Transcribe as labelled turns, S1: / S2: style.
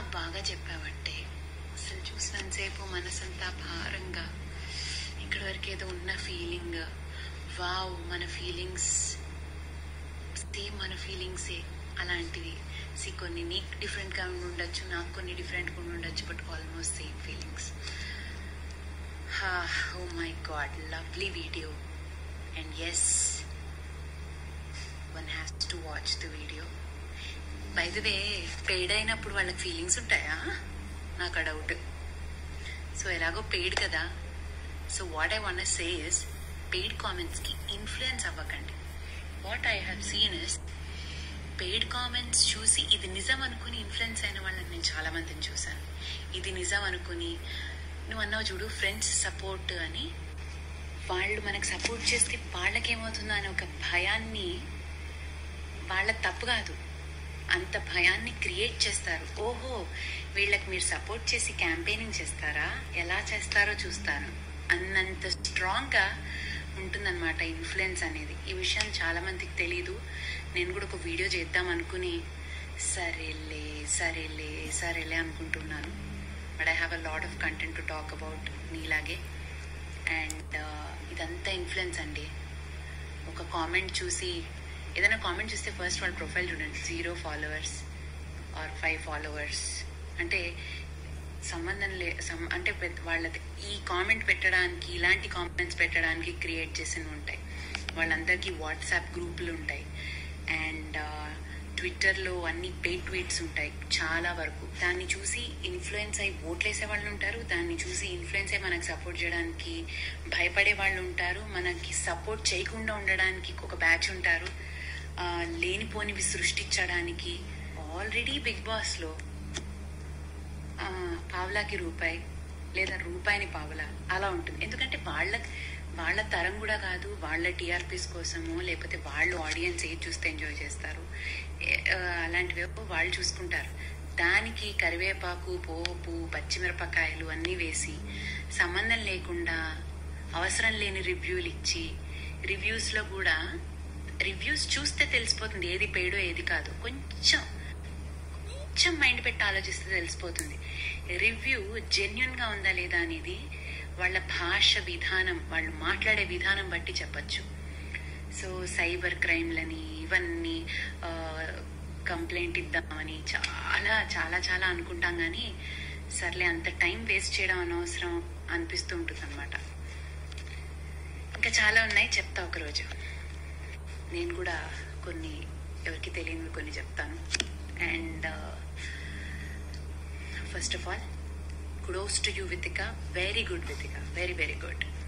S1: బాగా చెప్పావంటే అసలు చూసినంతసేపు మనసంతా భారంగా ఇక్కడ వరకు ఏదో ఉన్న ఫీలింగ్ వావ్ మన ఫీలింగ్స్ సేమ్ మన ఫీలింగ్సే అలాంటివి సి కొన్ని నీకు డిఫరెంట్గా ఉండి ఉండొచ్చు నాకు కొన్ని డిఫరెంట్గా ఉండి ఉండొచ్చు but almost same feelings oh my god lovely video and as one has to watch the video by the way paid అయినప్పుడు వాళ్ళకి ఫీలింగ్స్ ఉంటాయా నాకు ఆ డౌట్ సో ఎలాగో పెయిడ్ కదా so what I want say is paid కామెంట్స్కి influence అవ్వకండి what I have seen is paid comments చూసి ఇది నిజం అనుకుని ఇన్ఫ్లుయెన్స్ అయిన వాళ్ళని నేను చాలా మందిని చూశాను ఇది నిజం అనుకుని నువ్వు అన్నావు చూడు ఫ్రెండ్స్ సపోర్ట్ అని వాళ్ళు మనకు సపోర్ట్ చేస్తే వాళ్ళకేమవుతుందో అనే ఒక భయాన్ని వాళ్ళ తప్పు కాదు అంత భయాన్ని క్రియేట్ చేస్తారు ఓహో వీళ్ళకి మీరు సపోర్ట్ చేసి క్యాంపెయినింగ్ చేస్తారా ఎలా చేస్తారో చూస్తాను అన్నంత స్ట్రాంగ్గా ఉంటుందన్నమాట ఇన్ఫ్లుయెన్స్ అనేది ఈ విషయం చాలా మందికి తెలీదు నేను కూడా ఒక వీడియో చేద్దాం అనుకుని సరేలే సరేలే సరేలే అనుకుంటున్నాను but I have a lot of content to talk about నీలాగే అండ్ ఇదంతా ఇన్ఫ్లుయెన్స్ అండి ఒక కామెంట్ చూసి ఏదైనా కామెంట్ చూస్తే ఫస్ట్ వాళ్ళ ప్రొఫైల్ చూడండి zero followers or five followers అంటే సంబంధం లే సం అంటే పెద్ద- వాళ్ళది ఈ కామెంట్ పెట్టడానికి ఇలాంటి కామెంట్స్ పెట్టడానికి క్రియేట్ చేసిన ఉంటాయి వాళ్ళందరికీ వాట్సాప్ గ్రూపులు ఉంటాయి అండ్ ట్విట్టర్లో అన్ని పెయిడ్ ట్వీట్స్ ఉంటాయి చాలా వరకు దాన్ని చూసి ఇన్ఫ్లుయెన్స్ అయి ఓట్లేసే వాళ్ళు ఉంటారు దాన్ని చూసి ఇన్ఫ్లుయెన్స్ అయి మనకు సపోర్ట్ చేయడానికి భయపడే వాళ్ళు ఉంటారు మనకి సపోర్ట్ చేయకుండా ఉండడానికి ఒక బ్యాచ్ ఉంటారు ఆ, లేనిపోనివి సృష్టించడానికి ఆల్రెడీ బిగ్ బాస్లో ఆ, పావలాకి రూపాయి లేదా రూపాయిని పావలా అలా ఉంటుంది ఎందుకంటే వాళ్ళ వాళ్ళ తరం కూడా కాదు వాళ్ళ టీఆర్పీస్ కోసము లేకపోతే వాళ్ళు ఆడియన్స్ ఏది చూస్తే ఎంజాయ్ చేస్తారు ఏ- ఆ, అలాంటివేవో వాళ్ళు చూసుకుంటారు దానికి కరివేపాకు పోపు పచ్చిమిరపకాయలు అన్నీ వేసి సంబంధం లేకుండా అవసరం లేని రివ్యూలు ఇచ్చి రివ్యూస్లో కూడా రివ్యూస్ చూస్తే తెలిసిపోతుంది ఏది పేడో ఏది కాదు కొంచెం కొంచెం మైండ్ పెట్టి ఆలోచిస్తే తెలిసిపోతుంది రివ్యూ జెన్యున్ గా ఉందా లేదా అనేది వాళ్ళ భాష విధానం వాళ్ళు మాట్లాడే విధానం బట్టి చెప్పచ్చు సో సైబర్ క్రైమ్లని ఇవన్నీ కంప్లైంట్ ఇద్దామని చాలా చాలా చాలా అనుకుంటాం కానీ సర్లే అంత టైం వేస్ట్ చేయడం అనవసరం అనిపిస్తూ ఉంటుంది అనమాట ఇంకా చాలా ఉన్నాయి చెప్తా ఒకరోజు నేను కూడా కొన్ని ఎవరికి తెలియనివి కొన్ని చెప్తాను and first of all kudos to you Vithika very good Vithika very very good